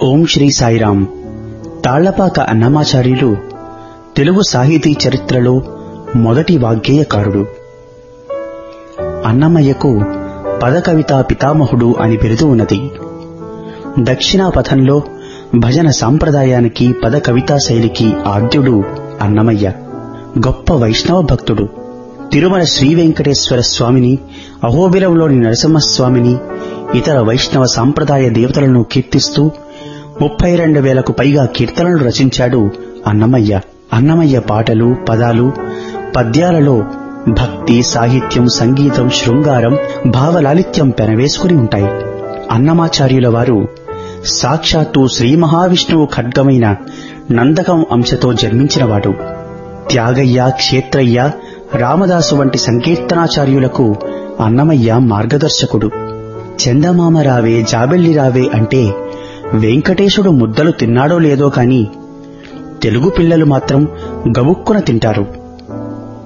ఓం శ్రీ సాయిరాం తాళ్లపాక అన్నమాచార్యులు తెలుగు సాహితీ చరిత్రలో మొదటి వాగ్గేయకారుడు అన్నమయ్యకు పదకవితా పితామహుడు అని బిరుదు ఉన్నది దక్షిణాపథంలో భజన సాంప్రదాయానికి పద కవితా శైలికి ఆద్యుడు అన్నమయ్య గొప్ప వైష్ణవ భక్తుడు తిరుమల శ్రీ వెంకటేశ్వర స్వామిని అహోబిలంలోని నరసింహస్వామిని ఇతర వైష్ణవ సాంప్రదాయ దేవతలను కీర్తిస్తూ ముప్పై రెండు వేలకు పైగా కీర్తనలు రచించాడు అన్నమయ్య అన్నమయ్య పాటలు పదాలు పద్యాలలో భక్తి సాహిత్యం సంగీతం శృంగారం భావలాలిత్యం పెనవేసుకుని ఉంటాయి అన్నమాచార్యుల వారు సాక్షాత్తు శ్రీ మహావిష్ణువు ఖడ్గమైన నందకం అంశతో జన్మించినవాడు త్యాగయ్య క్షేత్రయ్య రామదాసు వంటి సంకీర్తనాచార్యులకు అన్నమయ్య మార్గదర్శకుడు చందమామ రావే జాబెల్లి రావే అంటే వెంకటేశుడు ముద్దలు తిన్నాడో లేదో కాని తెలుగు పిల్లలు మాత్రం గబుక్కున తింటారు